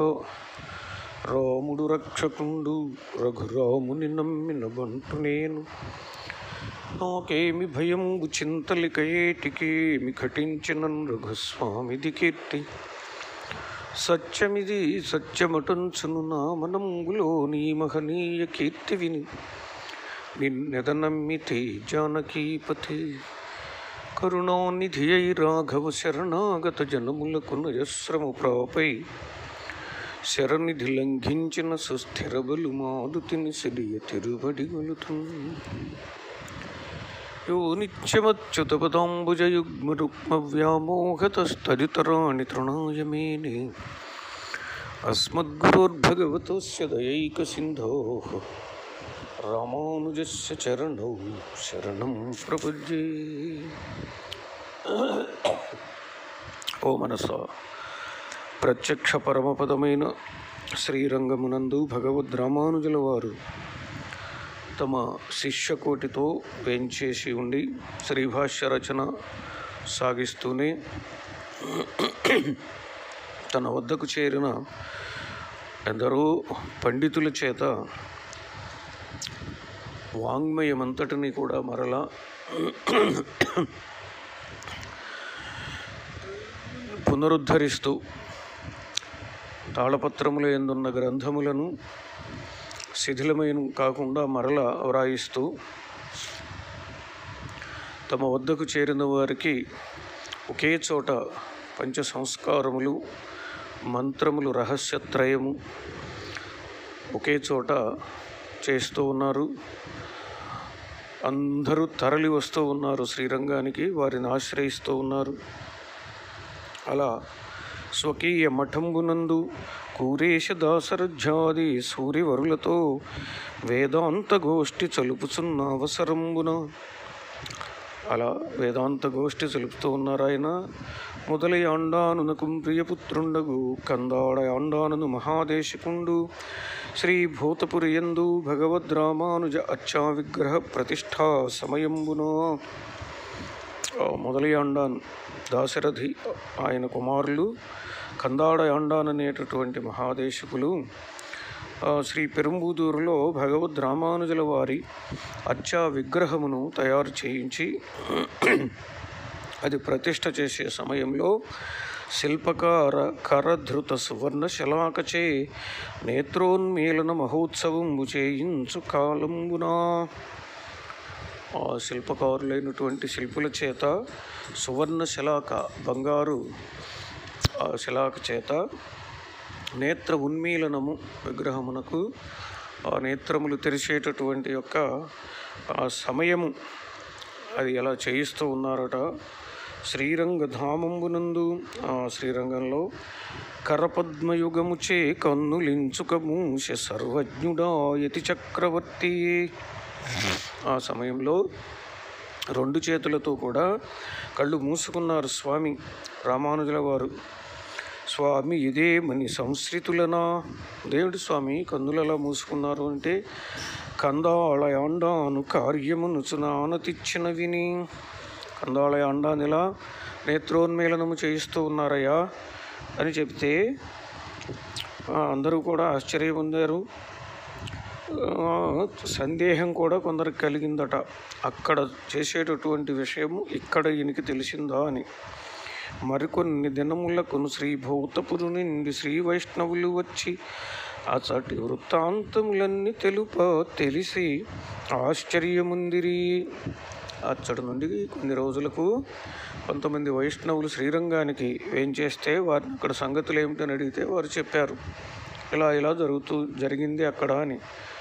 రాముడు రక్షకుండు రఘురాముని నమ్మిన బంటు నేను నాకేమి భయంబు చింతలిక ఏటికేమి ఘటించిన రఘుస్వామిది కీర్తి సత్యమిది సత్యమటుంచును నా మనంబులో నీ మహనీయ కీర్తి విని నిన్నెదనమ్మితే జానకీపతి కరుణానిధి అయి రాఘవ శరణాగత జనములకు నయస్రము ప్రాపై శరణిధి లంఘించిన సుస్థిర బలు మారుతిని సిరియ తిరుబడి గొలుతు యో నిత్యమచ్యుత పదాంబుజయుగ్మ రుక్మ వ్యామోహతస్తరితరాణి తృణాయ మేనే అస్మద్గురోర్భగవతోస్య దయైక సింధోః రామానుజస్య చరణౌ శరణం ప్రపద్యే ఓ మనస ప్రత్యక్ష పరమపదమైన శ్రీరంగమునందు భగవద్ రామానుజుల వారు తమ శిష్యకోటితో వేంచేసి ఉండి శ్రీభాష్య రచన సాగిస్తూనే తన వద్దకు చేరిన ఎందరో పండితుల చేత వాంగ్మయమంతటిని కూడా మరలా పునరుద్ధరిస్తూ తాళపత్రముల ఎందున్న గ్రంథములను శిథిలమైన కాకుండా మరల వ్రాయిస్తూ తమ వద్దకు చేరిన వారికి ఒకే చోట పంచ సంస్కారములు మంత్రములు రహస్యత్రయము ఒకే చోట చేస్తూ ఉన్నారు అందరూ తరలి వస్తూ ఉన్నారు శ్రీరంగానికి వారిని ఆశ్రయిస్తూ ఉన్నారు అలా స్వకీయ మఠంబునందు కూరేశ దాసరజ్జాది సూర్యవరులతో వేదాంత గోష్ఠి చలుపుచున్న అవసరంబున అలా వేదాంత గోష్ఠి చలుపుతూ ఉన్నారు ఆయన మొదలై ఆండానునకు ప్రియపుత్రుండగు కందాడ ఆండానును మహాదేశికుండు శ్రీ భూతపురియందు భగవద్ రామానుజ అచ్చా విగ్రహ ప్రతిష్ఠా సమయంబున ఆ మొదలయాండాన్ దాశరథి ఆయన కుమారులు కందాడ యాండాన్ అనేటటువంటి మహాదేశకులు ఆ, శ్రీ పెరుంబూదూరులో భగవద్ రామానుజుల వారి అచ్చా విగ్రహమును తయారు చేయించి అది ప్రతిష్ఠ చేసే సమయంలో శిల్పకార కరధృత సువర్ణ శలాకచే నేత్రోన్మీలన మహోత్సవంబు చేయించు కాలంబునా ఆ శిల్పకారులైనటువంటి శిల్పుల చేత సువర్ణ శలాక బంగారు ఆ శలాక చేత నేత్ర ఉన్మీలనము విగ్రహమునకు ఆ నేత్రములు తెరిచేటటువంటి యొక్క ఆ సమయము అది ఎలా చేయిస్తూ ఉన్నారట శ్రీరంగ ధామంబునందు ఆ శ్రీరంగంలో కరపద్మయుగముచే కన్నులించుక మూష సర్వజ్ఞుడా యతి చక్రవర్తి ఆ సమయంలో రెండు చేతులతో కూడా కళ్ళు మూసుకున్నారు స్వామి రామానుజుల వారు స్వామి ఇదే మని సంశ్రితులనా దేవుడి స్వామి కందులలా మూసుకున్నారు అంటే కందాళయాండాను కార్యమునుచునానతిచ్చిన విని కందాళయాండానిలా నేత్రోన్మేళనము చేయిస్తూ ఉన్నారయ్యా అని చెప్తే ఆ, అందరూ కూడా ఆశ్చర్యం పొందారు ఆ, సందేహం కూడా కొందరికి కలిగిందట అక్కడ చేసేటటువంటి విషయము ఇక్కడ ఈయనకి తెలిసిందా అని మరికొన్ని దినములకు శ్రీ భౌతపురు నుండి శ్రీ వైష్ణవులు వచ్చి అచటి వృత్తాంతములన్నీ తెలుప తెలిసి ఆశ్చర్యముందిరి అచ్చటి నుండి కొన్ని రోజులకు కొంతమంది వైష్ణవులు శ్రీరంగానికి వేంచేస్తే వారిని అక్కడ సంగతులు ఏమిటని అడిగితే వారు చెప్పారు ఇలా ఇలా జరుగుతూ జరిగింది అక్కడ అని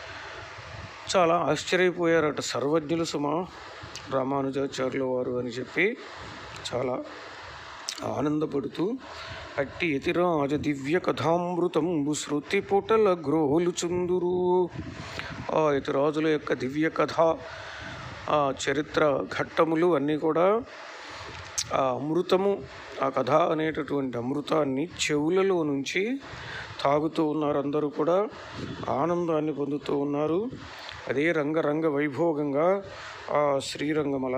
చాలా ఆశ్చర్యపోయారట సర్వజ్ఞులు సుమా రామానుజాచార్యుల వారు అని చెప్పి చాలా ఆనందపడుతూ అట్టి యతిరాజ దివ్య కథామృతంబు శృతి పుటల గ్రోలుచుందురు ఆ యతిరాజుల యొక్క దివ్య కథ ఆ చరిత్ర ఘట్టములు అన్నీ కూడా ఆ అమృతము ఆ కథ అనేటటువంటి అమృతాన్ని చెవులలో నుంచి తాగుతూ ఉన్నారు అందరూ కూడా ఆనందాన్ని పొందుతూ ఉన్నారు అదే రంగరంగ వైభోగంగా ఆ శ్రీరంగమల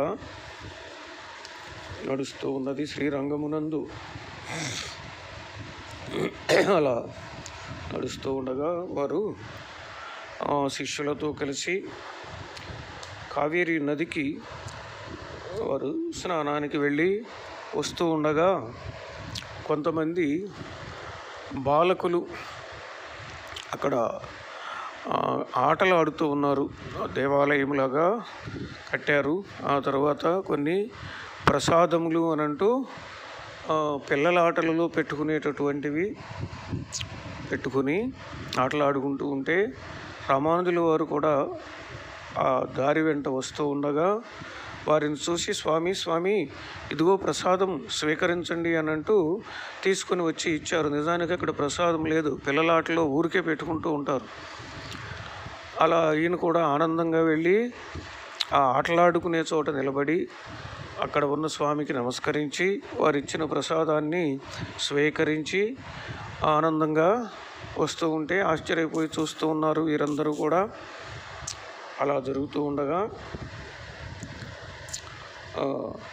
నడుస్తూ ఉన్నది శ్రీరంగమునందు అలా నడుస్తూ ఉండగా వారు ఆ, శిష్యులతో కలిసి కావేరీ నదికి వారు స్నానానికి వెళ్ళి వస్తూ ఉండగా కొంతమంది బాలకులు అక్కడ ఆ, ఆటలు ఆడుతూ ఉన్నారు దేవాలయంలాగా కట్టారు ఆ తర్వాత కొన్ని ప్రసాదములు అని అంటూ ఆ, పిల్లల ఆటలలో పెట్టుకునేటటువంటివి పెట్టుకుని ఆటలు ఆడుకుంటూ ఉంటే రామానుజుల వారు కూడా ఆ దారి వెంట వస్తూ ఉండగా వారిని చూసి స్వామి స్వామి ఇదిగో ప్రసాదం స్వీకరించండి అని అంటూ తీసుకుని వచ్చి ఇచ్చారు నిజానికి అక్కడ ప్రసాదం లేదు పిల్లల ఆటలో ఊరికే పెట్టుకుంటూ ఉంటారు అలా ఈయన కూడా ఆనందంగా వెళ్ళి ఆ ఆటలాడుకునే చోట నిలబడి అక్కడ ఉన్న స్వామికి నమస్కరించి వారు ఇచ్చిన ప్రసాదాన్ని స్వీకరించి ఆనందంగా వస్తూ ఉంటే ఆశ్చర్యపోయి చూస్తూ ఉన్నారు వీరందరూ కూడా అలా జరుగుతూ ఉండగా ఆ,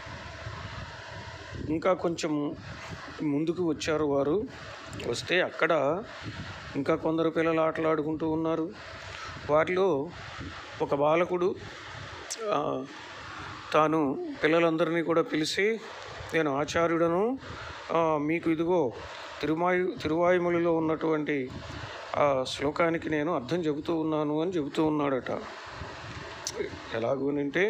ఇంకా కొంచెం ముందుకు వచ్చారు వారు వస్తే అక్కడ ఇంకా కొందరు పిల్లలు ఆటలాడుకుంటూ ఉన్నారు వారిలో ఒక బాలకుడు ఆ, తాను పిల్లలందరినీ కూడా పిలిచి నేను ఆచార్యుడను ఆ, మీకు ఇదిగో తిరుమాయు తిరువాయుమలిలో ఉన్నటువంటి ఆ శ్లోకానికి నేను అర్థం చెబుతూ ఉన్నాను అని చెబుతూ ఉన్నాడట ఎలాగోనంటే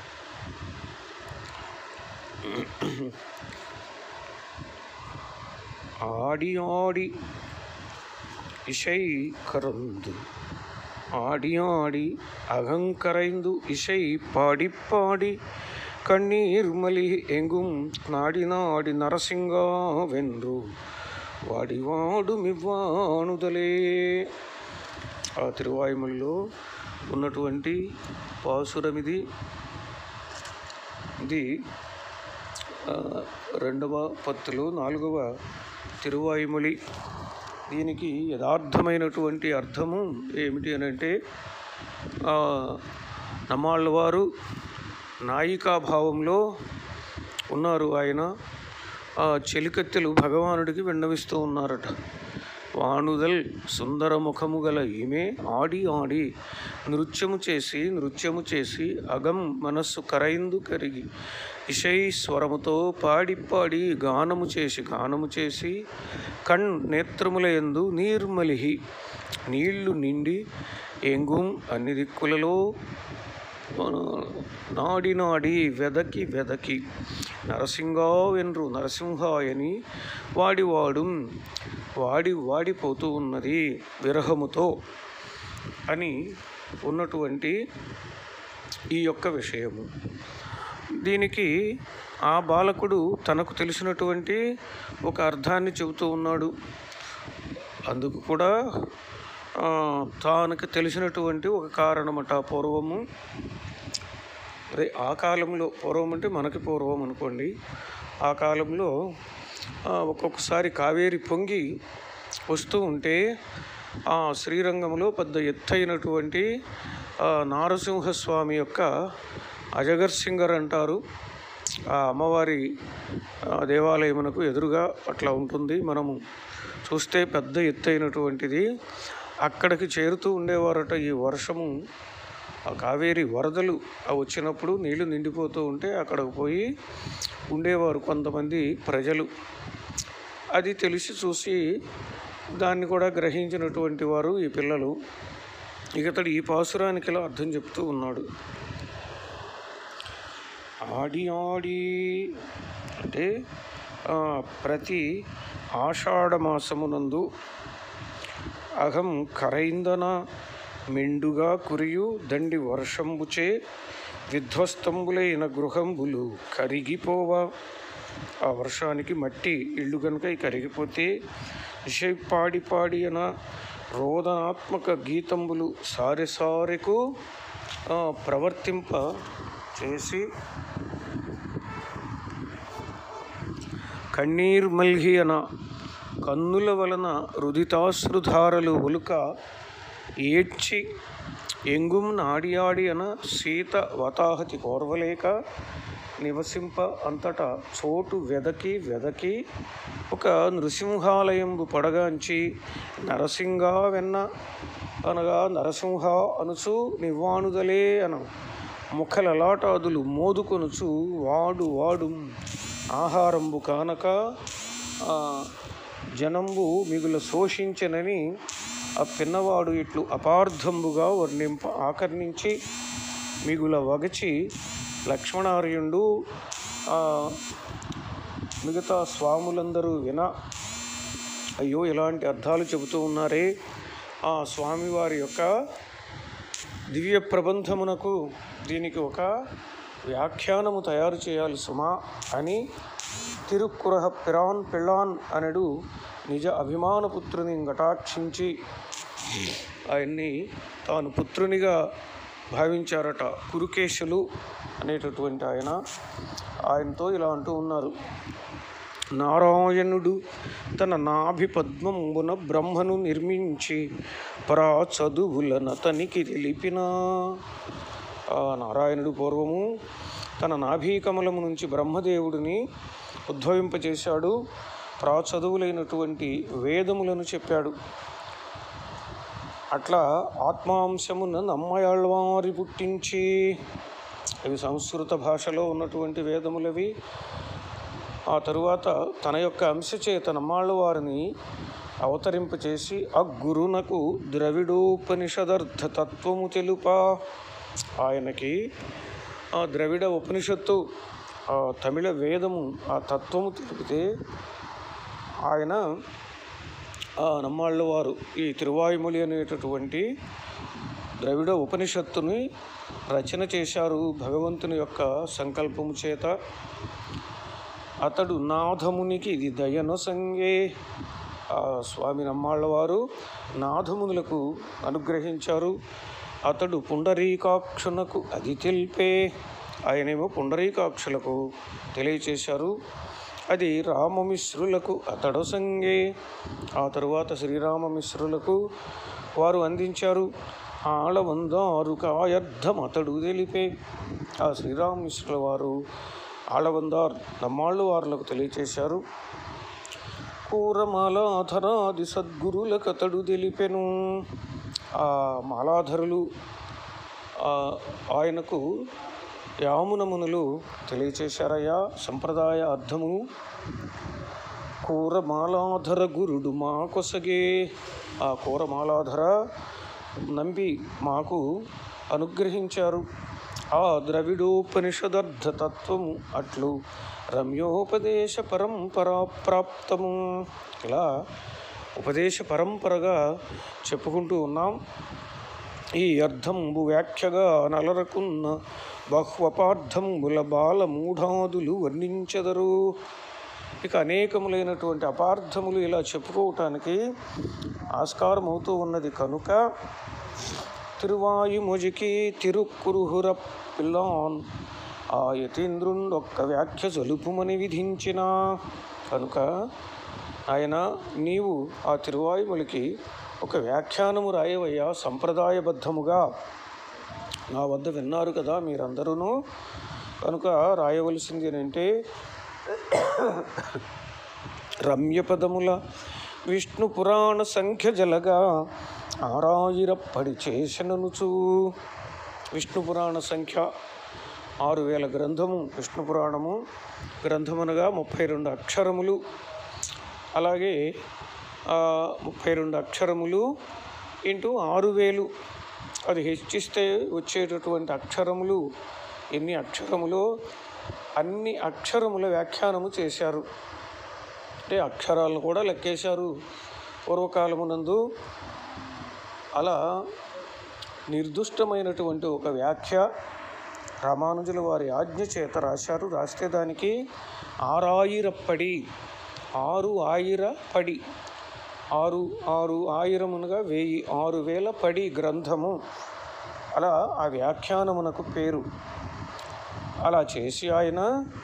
ఆడి ఆడి ఇషై కరందు ஆடி ஆடி அகங்கரைந்து இசை பாடி பாடி கண்ணீர் மலி எங்கும் நாடி நாடி நரசிங்கா வென்று వాడి వాడు మివ్వానుదలే ఆ తిరువాయుమలిలో ఉన్నటువంటి పాసురమిది ఇది ఆ, రెండవ పత్తులు నాలుగవ తిరువాయుమలి దీనికి యథార్థమైనటువంటి అర్థము ఏమిటి అని అంటే నమ్మాళ్ళ వారు నాయికాభావంలో ఉన్నారు ఆయన ఆ చెలికత్తెలు భగవానుడికి విన్నవిస్తూ ఉన్నారట వాణుదల్ సుందర ముఖము గల ఈమె ఆడి ఆడి నృత్యము చేసి నృత్యము చేసి అగం మనస్సు కరైందు కరిగి ఇషై స్వరముతో పాడి పాడి గానము చేసి గానము చేసి కణ్ నేత్రముల యందు నీర్మలిహి నీళ్లు నిండి ఎంగుం అన్ని దిక్కులలో నాడి నాడి వెదకి వెదకి నరసింగా వెన్రు నరసింహాయని వాడి వాడు వాడి వాడిపోతూ ఉన్నది విరహముతో అని ఉన్నటువంటి ఈ యొక్క విషయము దీనికి ఆ బాలకుడు తనకు తెలిసినటువంటి ఒక అర్థాన్ని చెబుతూ ఉన్నాడు అందుకు కూడా ఆ, తనకు తెలిసినటువంటి ఒక కారణమట పూర్వము అదే ఆ కాలంలో పూర్వం అంటే మనకి పూర్వం అనుకోండి ఆ కాలంలో ఆ, ఒక్కొక్కసారి కావేరి పొంగి వస్తూ ఉంటే ఆ శ్రీరంగంలో పెద్ద ఎత్తైనటువంటి ఆ, నారసింహస్వామి యొక్క అజగర్ సింగర్ అంటారు ఆ అమ్మవారి ఆ, దేవాలయమునకు ఎదురుగా అట్లా ఉంటుంది మనము చూస్తే పెద్ద ఎత్తైనటువంటిది అక్కడికి చేరుతూ ఉండేవారట ఈ వర్షము ఆ కావేరి వరదలు ఆ వచ్చినప్పుడు నీళ్లు నిండిపోతూ ఉంటే అక్కడికి పోయి ఉండేవారు కొంతమంది ప్రజలు అది తెలిసి చూసి దాన్ని కూడా గ్రహించినటువంటి వారు ఈ పిల్లలు ఇకతడు ఈ పాసురానికి ఇలా అర్థం చెప్తూ ఉన్నాడు ఆడి ఆడి అంటే ఆ, ప్రతి ఆషాఢ మాసమునందు అహం కరైందన మెండుగా కురియు దండి వర్షంబుచే విధ్వస్తంబులైన గృహంబులు కరిగిపోవా ఆ వర్షానికి మట్టి ఇల్లు కనుక ఈ కరిగిపోతే ఇషై పాడి పాడి అన రోదనాత్మక గీతంబులు సారె సారెకు ఆ, ప్రవర్తింప చేసి కన్నీర్మల్హి అన కన్నుల వలన రుదితాశ్రుధారలు ఒలుక ఏడ్చి ఎంగుం నాడియాడి అన సీత వతాహతి కోర్వలేక నివసింప అంతటా చోటు వెదకి వెదకి ఒక నృసింహాలయంబు పడగాంచి నరసింగా వెన్న అనగా నరసింహ అనుచు నివ్వాణుదలే అన ముఖలలాటాదులు మోదుకొనుచు వాడు వాడు ఆహారంబు కానక ఆ, జనంబు మిగుల శోషించనని ఆ పిన్నవాడు ఇట్లు అపార్థంబుగా వర్ణింప ఆకర్ణించి మిగుల వగచి లక్ష్మణార్యుండు ఆ, మిగతా స్వాములందరూ విన అయ్యో ఇలాంటి అర్థాలు చెబుతూ ఉన్నారే ఆ స్వామివారి యొక్క దివ్య ప్రబంధమునకు దీనికి ఒక వ్యాఖ్యానము తయారు చేయాలి సుమా అని తిరుక్కురహ పిరాన్ పిళ్ళాన్ అనడు నిజ అభిమానపుత్రుని గటాక్షించి ఆయన్ని తాను పుత్రునిగా భావించారట కురుకేశులు అనేటటువంటి ఆయన ఆయనతో ఇలా అంటూ ఉన్నారు నారాయణుడు తన నాభి పద్మంబున బ్రహ్మను నిర్మించి పరా చదువులనతనికి తెలిపిన ఆ నారాయణుడు పూర్వము తన నాభీకమలము నుంచి బ్రహ్మదేవుడిని ఉద్భవింపచేశాడు ప్రా చదువులైనటువంటి వేదములను చెప్పాడు అట్లా ఆత్మాంశమున నమ్మయాళ్వారి పుట్టించి ఇవి సంస్కృత భాషలో ఉన్నటువంటి వేదములవి ఆ తరువాత తన యొక్క అంశచేత నమ్మాళ్ళ వారిని అవతరింపచేసి ఆ గురునకు ద్రవిడోపనిషదర్థ తత్వము తెలుప ఆయనకి ఆ ద్రవిడ ఉపనిషత్తు ఆ తమిళ వేదము ఆ తత్వము తెలిపితే ఆయన ఆ నమ్మాళ్ళ వారు ఈ తిరువాయుమొలి అనేటటువంటి ద్రవిడ ఉపనిషత్తుని రచన చేశారు భగవంతుని యొక్క సంకల్పము చేత అతడు నాథమునికి ఇది దయను సంగే ఆ స్వామి నమ్మాళ్ళ వారు నాథమునులకు అనుగ్రహించారు అతడు పుండరీకాక్షునకు అది తెలిపే ఆయనేమో పుండరీకాక్షులకు తెలియచేశారు అది రామమిశ్రులకు అతడు సంగే ఆ తరువాత శ్రీరామమిశ్రులకు వారు అందించారు ఆళవందారు కాయర్థం అతడు తెలిపే ఆ శ్రీరామమిశ్రుల వారు ఆళవందార్ నమ్మాళ్ళు వారులకు తెలియచేశారు కూరమాలాధరాది సద్గురులకు అతడు తెలిపెను ఆ మాలాధరులు ఆ ఆయనకు యామునమునులు తెలియచేశారయ్యా సంప్రదాయ అర్థమును కూరమాలాధర గురుడు మా కొసగే ఆ కూరమాలాధర నంబి మాకు అనుగ్రహించారు ఆ ద్రవిడోపనిషదర్థ తత్వము అట్లు రమ్యోపదేశ పరంపరా ప్రాప్తము ఇలా ఉపదేశ పరంపరగా చెప్పుకుంటూ ఉన్నాం ఈ అర్థంబు వ్యాఖ్యగా నలరకున్న బహ్వపార్థంబుల బాల మూఢాదులు వర్ణించెదరు ఇక అనేకములైనటువంటి అపార్థములు ఇలా చెప్పుకోవటానికి ఆస్కారం అవుతూ ఉన్నది కనుక తిరువాయుముజికి తిరుక్కురుహుర పిల్లాన్ ఆ యతీంద్రుండొక్క వ్యాఖ్య జలుపుమని విధించిన కనుక ఆయన నీవు ఆ తిరువాయుములకి ఒక వ్యాఖ్యానము రాయవయ్యా సంప్రదాయబద్ధముగా నా వద్ద విన్నారు కదా మీరందరూ కనుక రాయవలసింది ఏంటంటే రమ్యపదముల విష్ణు పురాణ సంఖ్య జలగా ఆరాయిరప్పడి చేసననుచు విష్ణు పురాణ సంఖ్య ఆరు వేల గ్రంథము విష్ణు పురాణము గ్రంథమనగా ముప్పై రెండు అక్షరములు అలాగే ఆ, ముప్పై రెండు అక్షరములు ఇంటూ ఆరు వేలు అది హెచ్చిస్తే వచ్చేటటువంటి అక్షరములు ఎన్ని అక్షరములో అన్ని అక్షరముల వ్యాఖ్యానము చేశారు అంటే అక్షరాలను కూడా లెక్కేశారు పూర్వకాలమునందు అలా నిర్దుష్టమైనటువంటి ఒక వ్యాఖ్య రామానుజుల వారి ఆజ్ఞ చేత రాశారు రాస్తే దానికి ఆరాయిరప్పడి ఆరు ఆయిర పడి ఆరు ఆరు ఆయిరమునగా వెయ్యి ఆరు వేల పడి గ్రంథము అలా ఆ వ్యాఖ్యానమునకు పేరు అలా చేసి ఆయన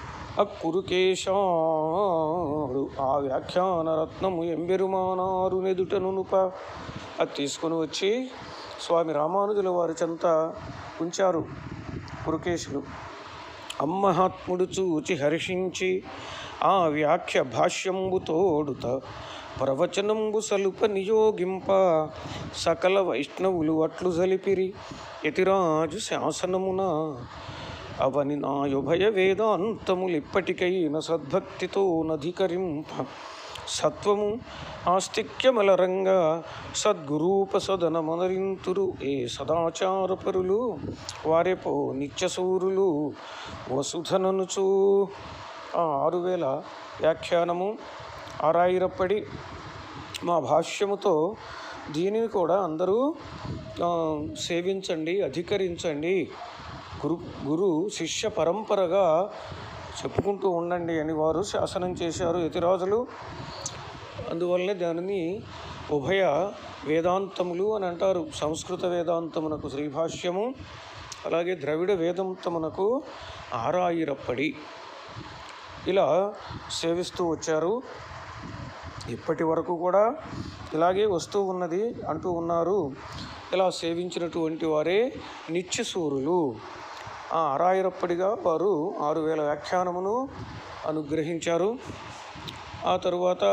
అక్కురుకేశాడు ఆ వ్యాఖ్యాన రత్నము ఎంబెరుమానారు నెదుటనునుప అది తీసుకొని వచ్చి స్వామి రామానుజుల వారి చెంత ఉంచారు కురుకేశులు అమ్మహాత్ముడు చూచి హర్షించి ఆ వ్యాఖ్య భాష్యంబు తోడుత ప్రవచనంబు సలుప నియోగింప సకల వైష్ణవులు అట్లు జలిపిరి యతిరాజు శాసనమున అవని నాయుభయ వేదాంతములిప్పటికైన సద్భక్తితో నధికరింప సత్వము ఆస్తిక్యమలరంగా సద్గురూపసదనమనరింతురు ఏ సదాచారపరులు వారెపో నిత్యసూరులు వసుధననుచు ఆ ఆరు వేల వ్యాఖ్యానము ఆరాయిరప్పడి మా భాష్యముతో దీనిని కూడా అందరూ ఆ, సేవించండి అధికరించండి గురు గురు శిష్య పరంపరగా చెప్పుకుంటూ ఉండండి అని వారు శాసనం చేశారు యతిరాజులు అందువల్లనే దానిని ఉభయ వేదాంతములు అని అంటారు సంస్కృత వేదాంతమునకు శ్రీభాష్యము అలాగే ద్రవిడ వేదాంతమునకు ఆరాయిరప్పడి ఇలా సేవిస్తూ వచ్చారు ఇప్పటి వరకు కూడా ఇలాగే వస్తూ ఉన్నది అంటూ ఉన్నారు ఇలా సేవించినటువంటి వారే నిత్యసూరులు ఆ అరాయిరప్పటిగా వారు ఆరు వేల వ్యాఖ్యానమును అనుగ్రహించారు ఆ తరువాత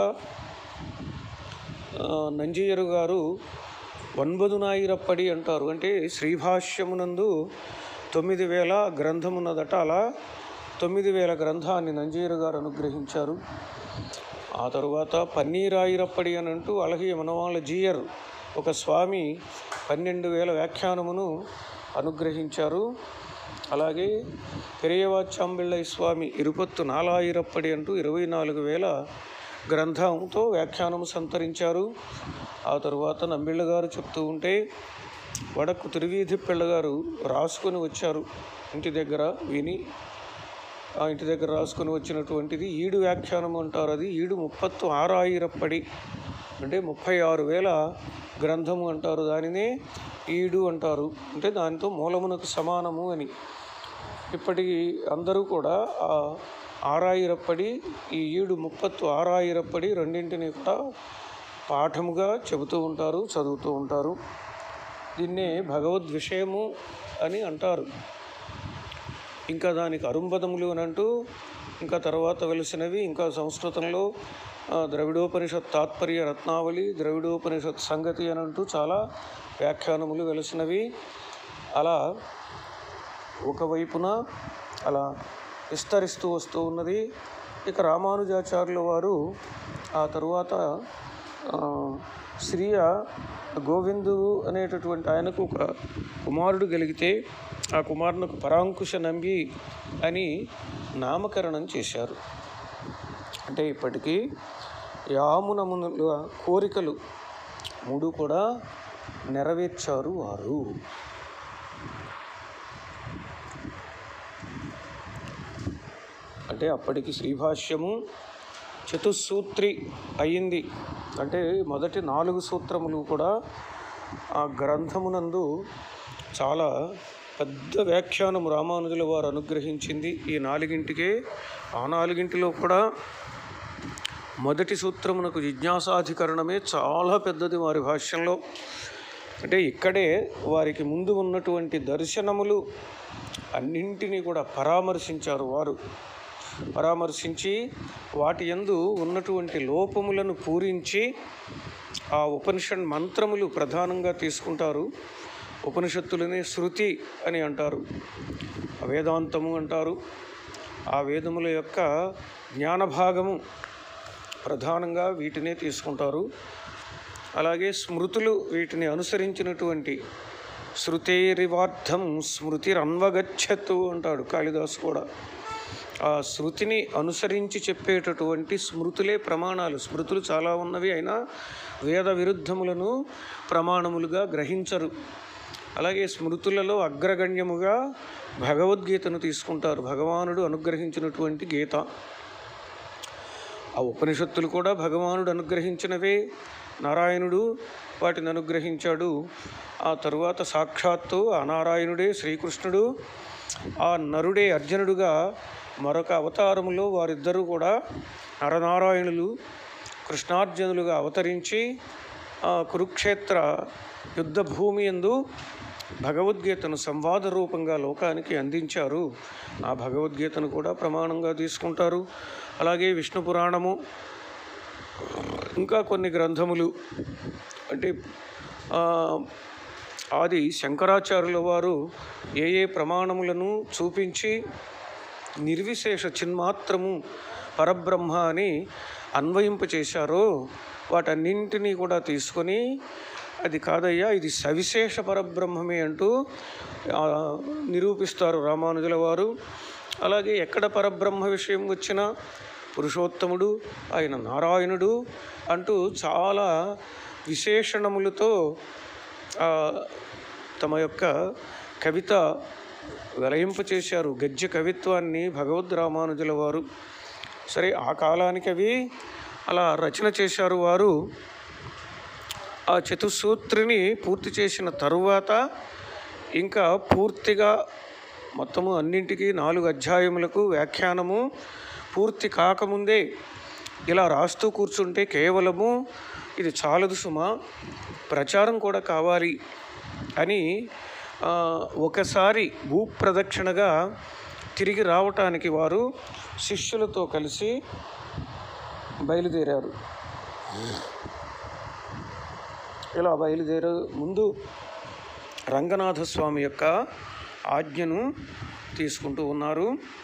ఆ, నంజయ్యరు గారు వన్బదునాయిరప్పడి అంటారు అంటే శ్రీభాష్యమునందు తొమ్మిది వేల గ్రంథమున్నదట అలా తొమ్మిది వేల గ్రంథాన్ని నంజయ్యరు గారు అనుగ్రహించారు ఆ తరువాత పన్నీరాయిరప్పడి అని అంటూ అలహి మనవాళ్ళ జీయర్ ఒక స్వామి పన్నెండు వేల వ్యాఖ్యానమును అనుగ్రహించారు అలాగే పెరియవాచాంబిళ్ళై స్వామి ఇరుపత్తు నాలాయిరప్పడి అంటూ ఇరవై నాలుగు వేల గ్రంథంతో వ్యాఖ్యానము సంతరించారు ఆ తరువాత నంబిళ్ళ గారు చెప్తూ ఉంటే వడకు తిరువీధి పిళ్ళ గారు రాసుకొని వచ్చారు ఇంటి దగ్గర విని ఆ ఇంటి దగ్గర రాసుకొని వచ్చినటువంటిది ఈడు వ్యాఖ్యానం అంటారు అది ఈడు ముప్పత్తు ఆరాయిరప్పడి అంటే ముప్పై ఆరు వేల గ్రంథము అంటారు దానినే ఈడు అంటారు అంటే దానితో మూలమునకు సమానము అని ఇప్పటికి అందరూ కూడా ఆ ఆరాయిరప్పడి ఈ ఈడు ముప్పత్తు ఆరాయిరప్పడి రెండింటిని కూడా పాఠముగా చెబుతూ ఉంటారు చదువుతూ ఉంటారు దీన్నే భగవద్ విషయము అని అంటారు ఇంకా దానికి అరుంబదములు అని అంటూ ఇంకా తర్వాత వెలిసినవి ఇంకా సంస్కృతంలో ఆ, ద్రవిడోపనిషత్ తాత్పర్య రత్నావళి ద్రవిడోపనిషత్ సంగతి అని అంటూ చాలా వ్యాఖ్యానములు వెలిసినవి అలా ఒకవైపున అలా విస్తరిస్తూ వస్తూ ఉన్నది ఇక రామానుజాచార్యుల వారు ఆ తరువాత ఆ, శ్రీయ గోవిందుడు అనేటటువంటి ఆయనకు ఒక కుమారుడు కలిగితే ఆ కుమారునికి పరాంకుశ నంబి అని నామకరణం చేశారు అంటే ఇప్పటికీ యామునమునుల కోరికలు మూడు కూడా నెరవేర్చారు వారు అంటే అప్పటికి శ్రీభాష్యము చతుస్సూత్రి అయ్యింది అంటే మొదటి నాలుగు సూత్రములు కూడా ఆ గ్రంథమునందు చాలా పెద్ద వ్యాఖ్యానం రామానుజుల వారు అనుగ్రహించింది ఈ నాలుగింటికే ఆ నాలుగింటిలో కూడా మొదటి సూత్రమునకు జిజ్ఞాసాధికరణమే చాలా పెద్దది వారి భాష్యంలో అంటే ఇక్కడే వారికి ముందు ఉన్నటువంటి దర్శనములు అన్నింటినీ కూడా పరామర్శించారు వారు పరామర్శించి వాటి యందు ఉన్నటువంటి లోపములను పూరించి ఆ ఉపనిషత్ మంత్రములు ప్రధానంగా తీసుకుంటారు ఉపనిషత్తులనే శృతి అని అంటారు వేదాంతము అంటారు ఆ వేదముల యొక్క జ్ఞాన భాగము ప్రధానంగా వీటినే తీసుకుంటారు అలాగే స్మృతులు వీటిని అనుసరించినటువంటి శృతేరివార్థం స్మృతిరన్వగచ్చతు అంటాడు కాళిదాసు కూడా ఆ శృతిని అనుసరించి చెప్పేటటువంటి స్మృతులే ప్రమాణాలు స్మృతులు చాలా ఉన్నవి అయినా వేద విరుద్ధములను ప్రమాణములుగా గ్రహించరు అలాగే స్మృతులలో అగ్రగణ్యముగా భగవద్గీతను తీసుకుంటారు భగవానుడు అనుగ్రహించినటువంటి గీత ఆ ఉపనిషత్తులు కూడా భగవానుడు అనుగ్రహించినవే నారాయణుడు వాటిని అనుగ్రహించాడు ఆ తరువాత సాక్షాత్తు ఆ నారాయణుడే శ్రీకృష్ణుడు ఆ నరుడే అర్జునుడుగా మరొక అవతారములో వారిద్దరూ కూడా నరనారాయణులు కృష్ణార్జునులుగా అవతరించి ఆ కురుక్షేత్ర యుద్ధ భూమి ఎందు భగవద్గీతను సంవాద రూపంగా లోకానికి అందించారు ఆ భగవద్గీతను కూడా ప్రమాణంగా తీసుకుంటారు అలాగే విష్ణు పురాణము ఇంకా కొన్ని గ్రంథములు అంటే ఆ, ఆది శంకరాచార్యుల వారు ఏ ఏ ప్రమాణములను చూపించి నిర్విశేష చిన్మాత్రము పరబ్రహ్మ అని అన్వయింపచేశారో వాటన్నింటినీ కూడా తీసుకొని అది కాదయ్యా ఇది సవిశేష పరబ్రహ్మమే అంటూ ఆ, నిరూపిస్తారు రామానుజుల వారు అలాగే ఎక్కడ పరబ్రహ్మ విషయం వచ్చినా పురుషోత్తముడు ఆయన నారాయణుడు అంటూ చాలా విశేషణములతో ఆ, తమ యొక్క కవిత వెలయింపచేశారు గద్య కవిత్వాన్ని భగవద్ రామానుజుల వారు సరే ఆ కాలానికి అవి అలా రచన చేశారు వారు ఆ చతుస్సూత్రిని పూర్తి చేసిన తరువాత ఇంకా పూర్తిగా మొత్తము అన్నింటికి నాలుగు అధ్యాయములకు వ్యాఖ్యానము పూర్తి కాకముందే ఇలా రాస్తూ కూర్చుంటే కేవలము ఇది చాలదు సుమా ప్రచారం కూడా కావాలి అని ఆ, ఒకసారి భూప్రదక్షిణగా తిరిగి రావటానికి వారు శిష్యులతో కలిసి బయలుదేరారు ఇలా బయలుదేరు ముందు రంగనాథ స్వామి యొక్క ఆజ్ఞను తీసుకుంటూ ఉన్నారు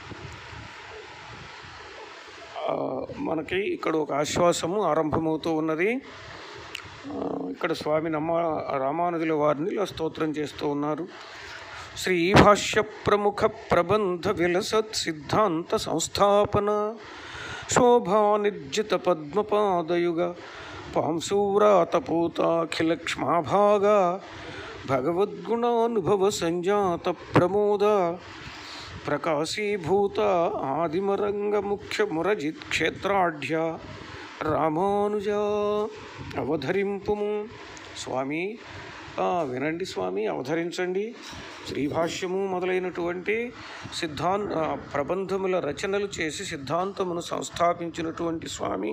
ఆ, మనకి ఇక్కడ ఒక ఆశ్వాసము ఆరంభమవుతూ ఉన్నది ఆ, ఇక్కడ స్వామి నమ్మ రామానుజుల వారిని ఇలా స్తోత్రం చేస్తూ ఉన్నారు శ్రీ భాష్య ప్రముఖ ప్రబంధ విలసత్ సిద్ధాంత సంస్థాపన శోభానిర్జిత పద్మపాదయుగ పాంశూరాతపూతాఖిల క్ష్మాభాగా భగవద్గుణానుభవ సంజాత ప్రమోద ప్రకాశీభూత ఆదిమరంగ ముఖ్య మురజిత్ క్షేత్రాఢ్య రామానుజ అవధరింపుము స్వామి ఆ, వినండి స్వామి అవధరించండి శ్రీభాష్యము మొదలైనటువంటి సిద్ధాన్ ఆ, ప్రబంధముల రచనలు చేసి సిద్ధాంతమును సంస్థాపించినటువంటి స్వామి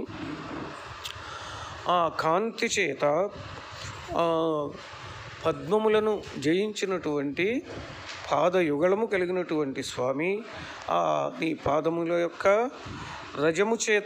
ఆ కాంతి చేత ఆ, పద్మములను జయించినటువంటి పాదయుగళము కలిగినటువంటి స్వామి ఆ నీ పాదముల యొక్క రజము చేత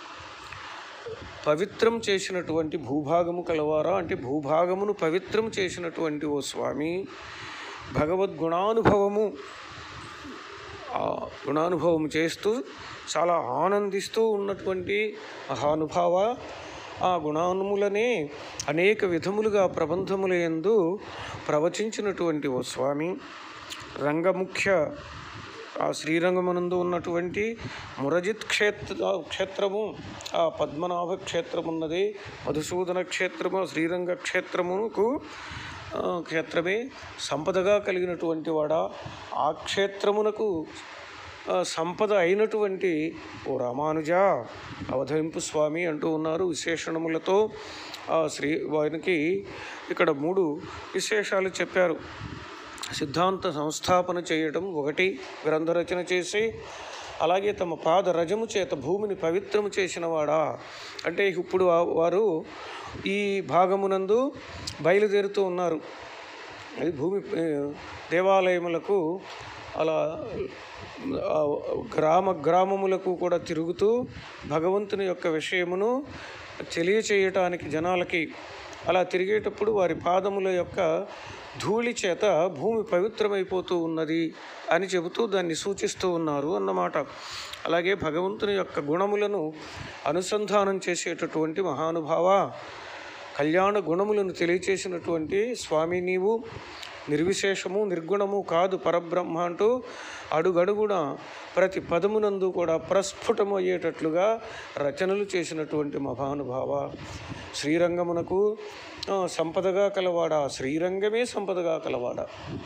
పవిత్రం చేసినటువంటి భూభాగము కలవారా అంటే భూభాగమును పవిత్రం చేసినటువంటి ఓ స్వామి భగవద్గుణానుభవము ఆ గుణానుభవం చేస్తూ చాలా ఆనందిస్తూ ఉన్నటువంటి మహానుభావ ఆ గుణానుములనే అనేక విధములుగా ప్రబంధముల యందు ప్రవచించినటువంటి ఓ స్వామి రంగముఖ్య ఆ శ్రీరంగమునందు ఉన్నటువంటి మురజిత్ క్షేత్ర క్షేత్రము ఆ పద్మనాభ క్షేత్రమున్నది మధుసూదన క్షేత్రము ఆ శ్రీరంగ క్షేత్రముకు ఆ, క్షేత్రమే సంపదగా కలిగినటువంటి వాడ ఆ క్షేత్రమునకు ఆ, సంపద అయినటువంటి ఓ రామానుజ అవధరింపు స్వామి అంటూ ఉన్నారు విశేషణములతో ఆ శ్రీ వారికి ఇక్కడ మూడు విశేషాలు చెప్పారు సిద్ధాంత సంస్థాపన చేయడం ఒకటి గ్రంథ రచన చేసి అలాగే తమ పాద రజము చేత భూమిని పవిత్రము చేసినవాడా అంటే ఇప్పుడు వా- వారు ఈ భాగమునందు బయలుదేరుతూ ఉన్నారు అది భూమి ఏ, దేవాలయములకు అలా ఆ, గ్రామ గ్రామములకు కూడా తిరుగుతూ భగవంతుని యొక్క విషయమును తెలియచేయటానికి జనాలకి అలా తిరిగేటప్పుడు వారి పాదముల యొక్క ధూళి చేత భూమి పవిత్రమైపోతూ ఉన్నది అని చెబుతూ దాన్ని సూచిస్తూ ఉన్నారు అన్నమాట అలాగే భగవంతుని యొక్క గుణములను అనుసంధానం చేసేటటువంటి మహానుభావ కళ్యాణ గుణములను తెలియచేసినటువంటి స్వామి నీవు నిర్విశేషము నిర్గుణము కాదు పరబ్రహ్మ అంటూ అడుగడుగున ప్రతి పదమునందు కూడా ప్రస్ఫుటము అయ్యేటట్లుగా రచనలు చేసినటువంటి మహానుభావ శ్రీరంగమునకు ఆ, సంపదగా కలవాడా శ్రీరంగమే సంపదగా కలవాడా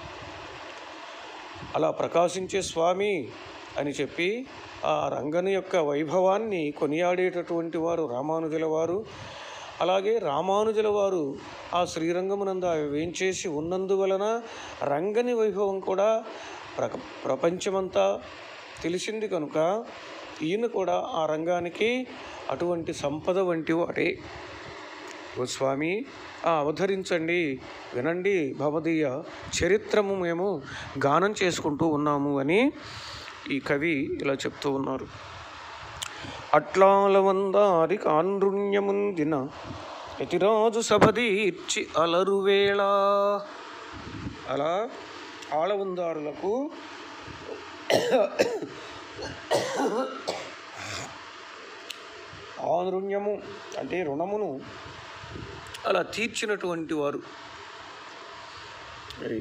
అలా ప్రకాశించే స్వామి అని చెప్పి ఆ రంగని యొక్క వైభవాన్ని కొనియాడేటటువంటి వారు రామానుజుల వారు అలాగే రామానుజుల వారు ఆ శ్రీరంగమునందు అవి వేంచేసి ఉన్నందువలన రంగని వైభవం కూడా ప్రక ప్రపంచమంతా తెలిసింది కనుక ఈయన కూడా ఆ రంగానికి అటువంటి సంపద వంటి వాడే గోస్వామి ఆ, అవతరించండి వినండి భవదీయ చరిత్రము మేము గానం చేసుకుంటూ ఉన్నాము అని ఈ కవి ఇలా చెప్తూ ఉన్నారు అట్లాల వందారి కాన్రుణ్యముందిన యతిరాజు సభదీర్చి అలరువేళ అలా ఆళవందారులకు ఆరుణ్యము అంటే రుణమును అలా తీర్చినటువంటి వారు మరి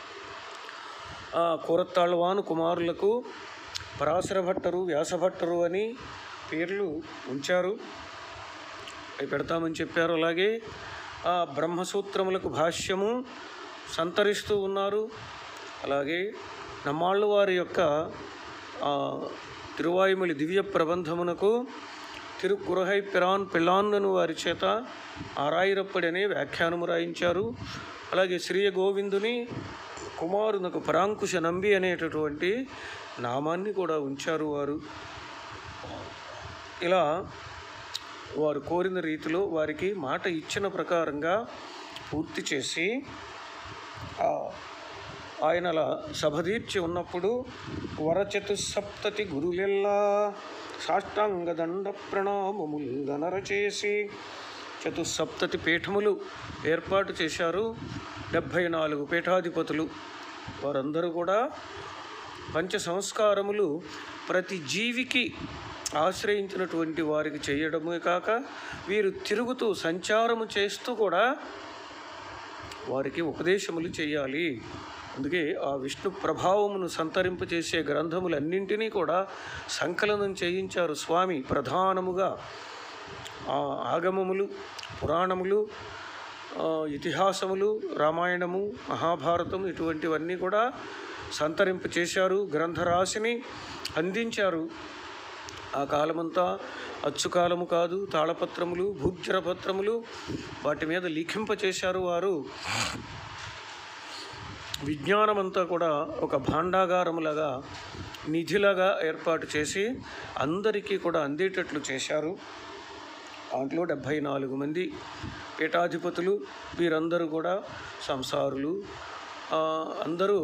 ఆ కూరత్తాళ్వాను కుమారులకు పరాశర భట్టరు వ్యాసభట్టరు అని పేర్లు ఉంచారు అవి పెడతామని చెప్పారు అలాగే ఆ బ్రహ్మసూత్రములకు భాష్యము సంతరిస్తూ ఉన్నారు అలాగే నమ్మాళ్ళు వారి యొక్క ఆ, తిరువాయుమలి దివ్య ప్రబంధమునకు తిరుకురహై పిరాన్ పిల్లాన్నను వారి చేత ఆరాయిరప్పడి అనే వ్యాఖ్యానము రాయించారు అలాగే శ్రీయ గోవిందుని కుమారునకు పరాంకుశ నంబి అనేటటువంటి నామాన్ని కూడా ఉంచారు వారు ఇలా వారు కోరిన రీతిలో వారికి మాట ఇచ్చిన ప్రకారంగా పూర్తి చేసి ఆ, ఆయన అలా సభదీర్చి ఉన్నప్పుడు వరచతుసప్తతి గురులెల్లా సాష్టాంగ దండ ప్రణామములు గనర చేసి చతుసప్తతి పీఠములు ఏర్పాటు చేశారు డెబ్భై నాలుగు పీఠాధిపతులు వారందరూ కూడా పంచ సంస్కారములు ప్రతి జీవికి ఆశ్రయించినటువంటి వారికి చేయడమే కాక వీరు తిరుగుతూ సంచారము చేస్తూ కూడా వారికి ఉపదేశములు చేయాలి అందుకే ఆ విష్ణు ప్రభావమును సంతరింపచేసే గ్రంథములన్నింటినీ కూడా సంకలనం చేయించారు స్వామి ప్రధానముగా ఆ ఆగమములు పురాణములు ఆ, ఇతిహాసములు రామాయణము మహాభారతం ఇటువంటివన్నీ కూడా సంతరింప చేశారు గ్రంథరాశిని అందించారు ఆ కాలమంతా అచ్చుకాలము కాదు తాళపత్రములు భూజ్రపత్రములు వాటి మీద లిఖింప చేశారు వారు విజ్ఞానమంతా కూడా ఒక భాండాగారములాగా నిధిలాగా ఏర్పాటు చేసి అందరికీ కూడా అందేటట్లు చేశారు దాంట్లో డెబ్భై నాలుగు మంది పీఠాధిపతులు వీరందరూ కూడా సంసారులు ఆ, అందరూ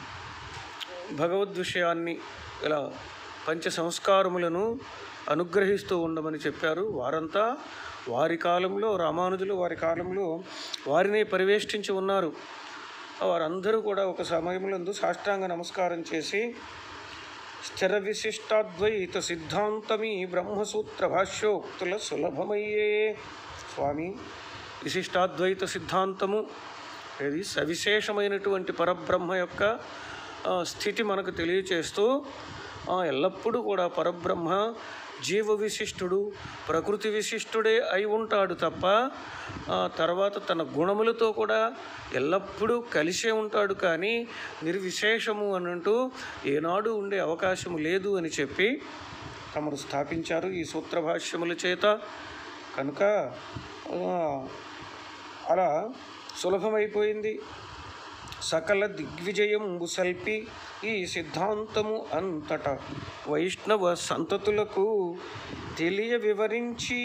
భగవద్ విషయాన్ని ఇలా పంచ సంస్కారములను అనుగ్రహిస్తూ ఉండమని చెప్పారు వారంతా వారి కాలంలో రామానుజులు వారి కాలంలో వారినే పరివేష్టించి ఉన్నారు వారందరూ కూడా ఒక సమయంలో సాష్టాంగ నమస్కారం చేసి స్థిర విశిష్టాద్వైత సిద్ధాంతమీ బ్రహ్మసూత్ర భాష్యోక్తుల సులభమయ్యే స్వామి విశిష్టాద్వైత సిద్ధాంతము ఇది సవిశేషమైనటువంటి పరబ్రహ్మ యొక్క ఆ, స్థితి మనకు తెలియచేస్తూ ఆ, ఎల్లప్పుడూ కూడా పరబ్రహ్మ జీవ విశిష్టుడు ప్రకృతి విశిష్టుడే అయి ఉంటాడు తప్ప ఆ తర్వాత తన గుణములతో కూడా ఎల్లప్పుడూ కలిసే ఉంటాడు కానీ నిర్విశేషము అని అంటూ ఏనాడు ఉండే అవకాశము లేదు అని చెప్పి తమరు స్థాపించారు ఈ సూత్ర భాష్యముల చేత కనుక ఆ, అలా సులభమైపోయింది సకల దిగ్విజయంబు సల్పి ఈ సిద్ధాంతము అంతట వైష్ణవ సంతతులకు తెలియ వివరించి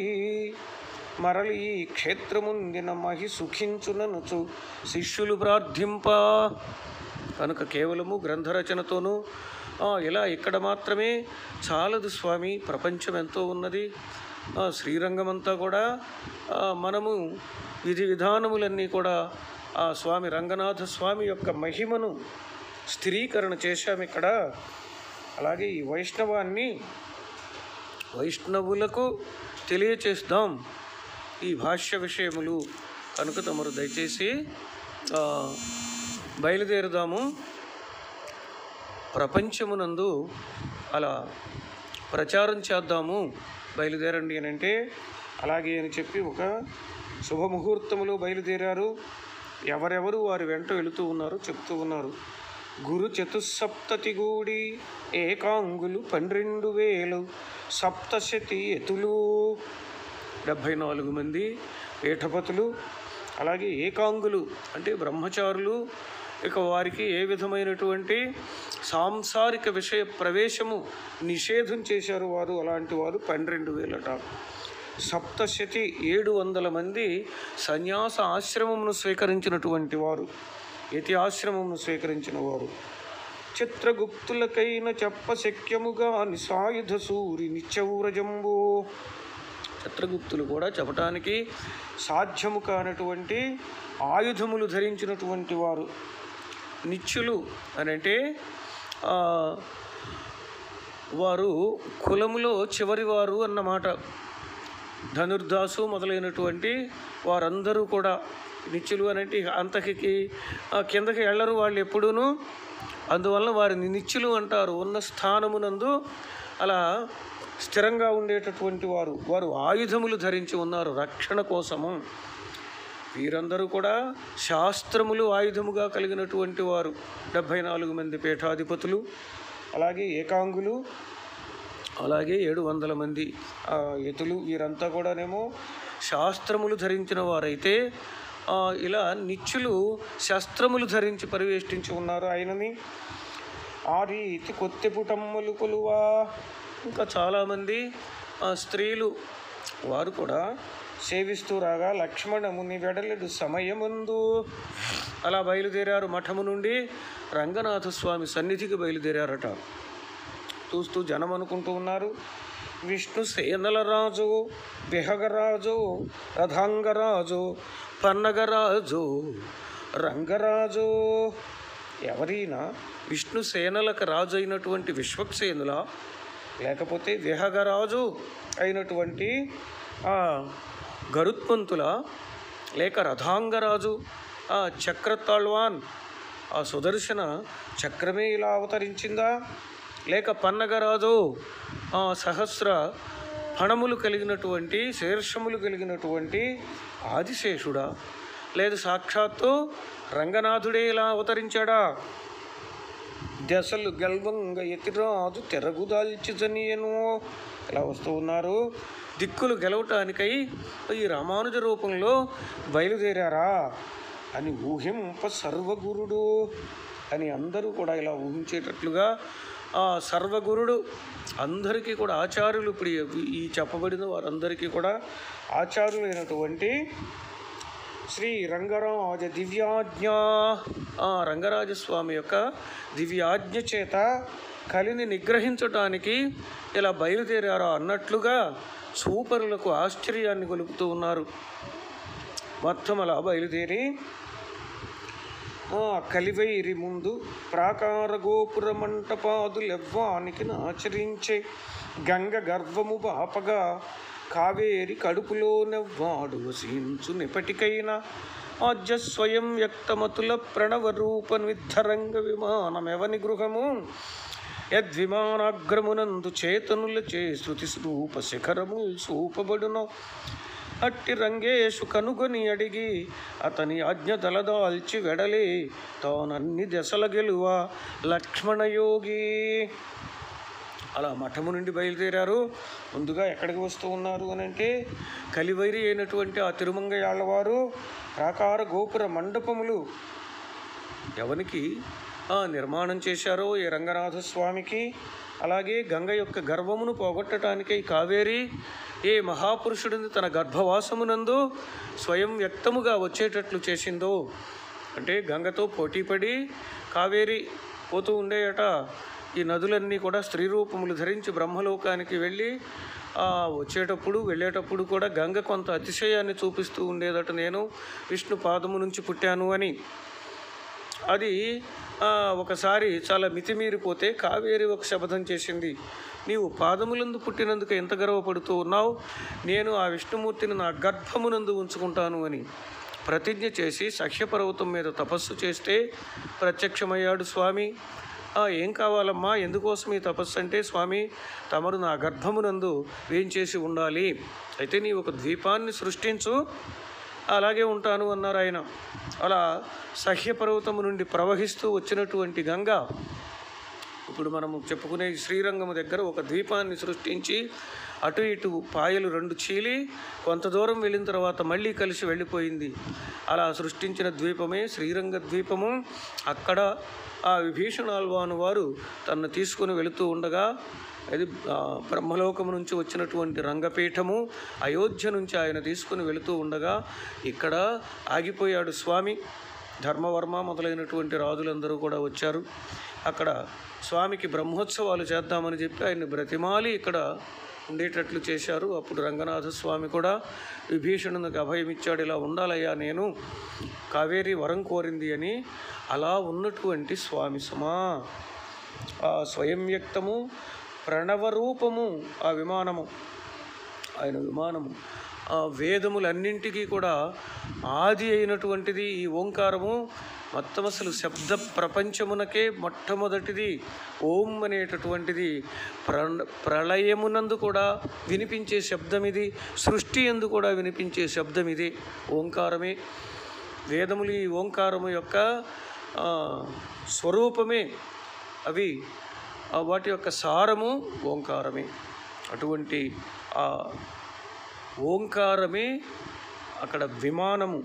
మరలి ఈ క్షేత్రముందిన మహి సుఖించుననుచు శిష్యులు ప్రార్థింప కనుక కేవలము గ్రంథరచనతోనూ ఆ, ఇలా ఇక్కడ మాత్రమే చాలదు స్వామి ప్రపంచం ఎంతో ఉన్నది ఆ, శ్రీరంగమంతా కూడా ఆ, మనము విధి విధానములన్నీ కూడా ఆ స్వామి రంగనాథ స్వామి యొక్క మహిమను స్థిరీకరణ చేశాము ఇక్కడ అలాగే ఈ వైష్ణవాన్ని వైష్ణవులకు తెలియచేస్తాం ఈ భాష్య విషయములు కనుక తమరు దయచేసి ఆ, బయలుదేరుదాము ప్రపంచమునందు అలా ప్రచారం చేద్దాము బయలుదేరండి అని అంటే అలాగే అని చెప్పి ఒక శుభముహూర్తములో బయలుదేరారు ఎవరెవరు వారి వెంట వెళుతూ ఉన్నారు చెప్తూ ఉన్నారు గురు చతుస్సప్తతి గూడి ఏకాంగులు పన్నెండు వేలు సప్తశతి ఎతులు డెబ్భై నాలుగు మంది పీఠపతులు అలాగే ఏకాంగులు అంటే బ్రహ్మచారులు ఇక వారికి ఏ విధమైనటువంటి సాంసారిక విషయ ప్రవేశము నిషేధం చేశారు వారు అలాంటి వారు పన్నెండు వేలట సప్తశతి ఏడు వందల మంది సన్యాస ఆశ్రమమును స్వీకరించినటువంటి వారు యతి ఆశ్రమమును స్వీకరించిన వారు చిత్రగుప్తులకైన చెప్ప శక్యముగా నిసాయుధ సూరి నిత్యౌరజంబో చిత్రగుప్తులు కూడా చెప్పటానికి సాధ్యము కానటువంటి ఆయుధములు ధరించినటువంటి వారు నిత్యులు అని అంటే ఆ, వారు కులములో చివరి వారు అన్నమాట ధనుర్దాసు మొదలైనటువంటి వారందరూ కూడా నిత్యులు అనంటే అంతకి ఆ, కిందకి వెళ్ళరు వాళ్ళు ఎప్పుడూను అందువల్ల వారిని నిత్యులు అంటారు ఉన్న స్థానమునందు అలా స్థిరంగా ఉండేటటువంటి వారు వారు ఆయుధములు ధరించి ఉన్నారు రక్షణ కోసము వీరందరూ కూడా శాస్త్రములు ఆయుధముగా కలిగినటువంటి వారు డెబ్భై నాలుగు మంది పీఠాధిపతులు అలాగే ఏకాంగులు అలాగే ఏడు వందల మంది ఆ, యతులు వీరంతా కూడానేమో శాస్త్రములు ధరించిన వారైతే ఆ, ఇలా నిత్యులు శస్త్రములు ధరించి పరివేష్టించి ఉన్నారు ఆయనని ఆ రీతి కొత్తెపుటమ్మలు కొలువా ఇంకా చాలామంది ఆ, స్త్రీలు వారు కూడా సేవిస్తూ రాగా లక్ష్మణముని వెడలెడు సమయముందు అలా బయలుదేరారు మఠము నుండి రంగనాథ స్వామి సన్నిధికి బయలుదేరారట చూస్తూ జనం అనుకుంటూ ఉన్నారు విష్ణు సేనల రాజు విహగరాజు రథాంగరాజు పన్నగరాజు రంగరాజు ఎవరైనా విష్ణు సేనలకు రాజు అయినటువంటి విశ్వక్సేనుల లేకపోతే విహగరాజు అయినటువంటి ఆ గరుత్మంతుల లేక రథాంగరాజు ఆ చక్రతాళ్వాన్ ఆ సుదర్శన చక్రమే ఇలా అవతరించిందా లేక పన్నగరాజు ఆ సహస్ర ఫణములు కలిగినటువంటి శీర్షములు కలిగినటువంటి ఆదిశేషుడా లేదు సాక్షాత్తు రంగనాథుడే ఇలా అవతరించాడా దశలు గెల్వంగ ఎతిరాజు తెరగుదాల్చిజనియను ఇలా వస్తూ ఉన్నారు దిక్కులు గెలవటానికై ఈ రామానుజ రూపంలో బయలుదేరారా అని ఊహింప సర్వగురుడు అని అందరూ కూడా ఇలా ఊహించేటట్లుగా ఆ సర్వగురుడు అందరికీ కూడా ఆచార్యులు ఇప్పుడు ఈ- ఈ చెప్పబడిన వారందరికీ కూడా ఆచార్యులైనటువంటి శ్రీ రంగరాజ దివ్యాజ్ఞ ఆ రంగరాజస్వామి యొక్క దివ్యాజ్ఞ చేత కలిని నిగ్రహించటానికి ఇలా బయలుదేరారా అన్నట్లుగా సూపరులకు ఆశ్చర్యాన్ని గొలుపుతూ ఉన్నారు మొత్తం అలా బయలుదేరి ఆ కలివైరి ముందు ప్రాకార గోపుర మంటపాదులెవ్వానికి ఆచరించే గంగ గర్వము బాపగా కావేరి కడుపులో నెవ్వాడు వసించు నిపటికైన ఆద్య స్వయం వ్యక్తమతుల ప్రణవ రూప నిర్ధరంగ విమానమెవని గృహము యద్విమానాగ్రమునందు చేతనుల చే శృతి రూప శిఖరము చూపబడును అట్టి రంగేషు కనుగొని అడిగి అతని ఆజ్ఞ తలదాల్చి వెడలి తానన్ని దశల గెలువ లక్ష్మణయోగి అలా మఠము నుండి బయలుదేరారు ముందుగా ఎక్కడికి వస్తూ ఉన్నారు అని అంటే కలివైరి అయినటువంటి ఆ తిరుమంగయాళ్ళవారు ప్రాకార గోపుర మండపములు ఎవనికి ఆ, నిర్మాణం చేశారో ఈ రంగనాథ స్వామికి అలాగే గంగ యొక్క గర్వమును పోగొట్టడానికై కావేరి ఏ మహాపురుషుడిని తన గర్భవాసమునందు స్వయం వ్యక్తముగా వచ్చేటట్లు చేసిందో అంటే గంగతో పోటీపడి కావేరి పోతూ ఉండేయట ఈ నదులన్నీ కూడా స్త్రీ రూపములు ధరించి బ్రహ్మలోకానికి వెళ్ళి ఆ, వచ్చేటప్పుడు వెళ్ళేటప్పుడు కూడా గంగ కొంత అతిశయాన్ని చూపిస్తూ ఉండేదట నేను విష్ణు పాదము నుంచి పుట్టాను అని అది ఆ, ఒకసారి చాలా మితిమీరిపోతే కావేరి ఒక శపథం చేసింది నీవు పాదములందు పుట్టినందుకు ఎంత గర్వపడుతూ ఉన్నావు నేను ఆ విష్ణుమూర్తిని నా గర్భమునందు ఉంచుకుంటాను అని ప్రతిజ్ఞ చేసి సఖ్యపర్వతం మీద తపస్సు చేస్తే ప్రత్యక్షమయ్యాడు స్వామి "ఆ, ఏం కావాలమ్మా ఎందుకోసం ఈ తపస్సు అంటే స్వామి తమరు నా గర్భమునందు వేయించేసి ఉండాలి అయితే నీ ఒక ద్వీపాన్ని సృష్టించు అలాగే ఉంటాను అన్నారు ఆయన అలా సహ్యపర్వతము నుండి ప్రవహిస్తూ వచ్చినటువంటి గంగ ఇప్పుడు మనము చెప్పుకునే ఈ శ్రీరంగము దగ్గర ఒక ద్వీపాన్ని సృష్టించి అటు ఇటు పాయలు రెండు చీలి కొంత దూరం వెళ్ళిన తర్వాత మళ్ళీ కలిసి వెళ్ళిపోయింది అలా సృష్టించిన ద్వీపమే శ్రీరంగ ద్వీపము అక్కడ ఆ విభీషణాల్వాను వారు తనను తీసుకుని వెళుతూ ఉండగా అది ఆ, బ్రహ్మలోకము నుంచి వచ్చినటువంటి రంగపీఠము అయోధ్య నుంచి ఆయన తీసుకుని వెళుతూ ఉండగా ఇక్కడ ఆగిపోయాడు స్వామి ధర్మవర్మ మొదలైనటువంటి రాజులందరూ కూడా వచ్చారు అక్కడ స్వామికి బ్రహ్మోత్సవాలు చేద్దామని చెప్పి ఆయన్ని బ్రతిమాలి ఇక్కడ ఉండేటట్లు చేశారు అప్పుడు రంగనాథ స్వామి కూడా విభీషణునికి అభయం ఇచ్చాడు ఇలా ఉండాలయ్యా నేను కావేరి వరం కోరింది అని అలా ఉన్నటువంటి స్వామి సుమా ఆ స్వయం వ్యక్తము ప్రణవరూపము ఆ విమానము ఆయన విమానము ఆ వేదములన్నింటికీ కూడా ఆది అయినటువంటిది ఈ ఓంకారము మొత్తం అసలు శబ్ద ప్రపంచమునకే మొట్టమొదటిది ఓం అనేటటువంటిది ప్ర ప్రళయమునందు కూడా వినిపించే శబ్దం ఇది సృష్టి ఎందు కూడా వినిపించే శబ్దం ఇది ఓంకారమే వేదములు ఈ ఓంకారము యొక్క ఆ, స్వరూపమే అవి ఆ వాటి యొక్క సారము ఓంకారమే అటువంటి ఆ ఓంకారమే అక్కడ విమానము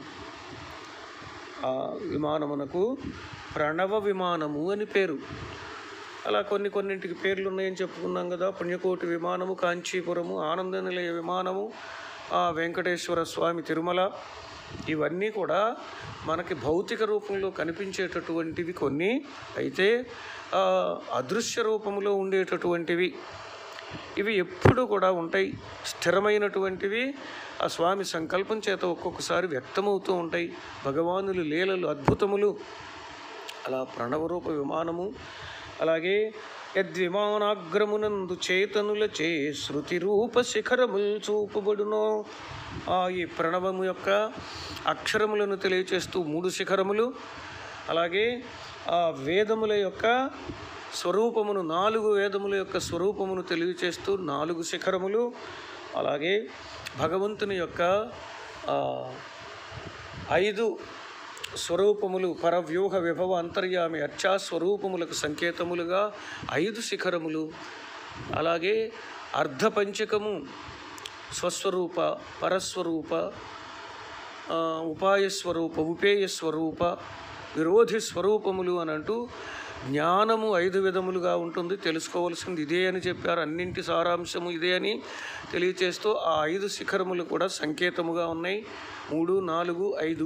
ఆ విమానమునకు ప్రణవ విమానము అని పేరు అలా కొన్ని కొన్నింటికి పేర్లు ఉన్నాయని చెప్పుకున్నాం కదా పుణ్యకోటి విమానము కాంచీపురము ఆనంద నిలయ విమానము ఆ వెంకటేశ్వర స్వామి తిరుమల ఇవన్నీ కూడా మనకి భౌతిక రూపంలో కనిపించేటటువంటివి కొన్ని అయితే ఆ, అదృశ్య రూపంలో ఉండేటటువంటివి ఇవి ఎప్పుడు కూడా ఉంటాయి స్థిరమైనటువంటివి ఆ స్వామి సంకల్పం చేత ఒక్కొక్కసారి వ్యక్తమవుతూ ఉంటాయి భగవానులు లీలలు అద్భుతములు అలా ప్రణవరూప విమానము అలాగే యద్విమానాగ్రమునందు చేతనుల చే శృతి రూప శిఖరముల్ చూపబడునో ఆ ఈ ప్రణవము యొక్క అక్షరములను తెలియచేస్తూ మూడు శిఖరములు అలాగే ఆ వేదముల యొక్క స్వరూపమును నాలుగు వేదముల యొక్క స్వరూపమును తెలియచేస్తూ నాలుగు శిఖరములు అలాగే భగవంతుని యొక్క ఆ, ఐదు స్వరూపములు పరవ్యూహ విభవ అంతర్యామి అర్చా స్వరూపములకు సంకేతములుగా ఐదు శిఖరములు అలాగే అర్ధపంచకము స్వస్వరూప పరస్వరూప ఆ, ఉపాయ స్వరూప ఉపేయ స్వరూప విరోధి స్వరూపములు అని అంటూ జ్ఞానము ఐదు విధములుగా ఉంటుంది తెలుసుకోవాల్సింది ఇదే అని చెప్పారు అన్నింటి సారాంశము ఇదే అని తెలియచేస్తూ ఆ ఐదు శిఖరములు కూడా సంకేతముగా ఉన్నాయి మూడు నాలుగు ఐదు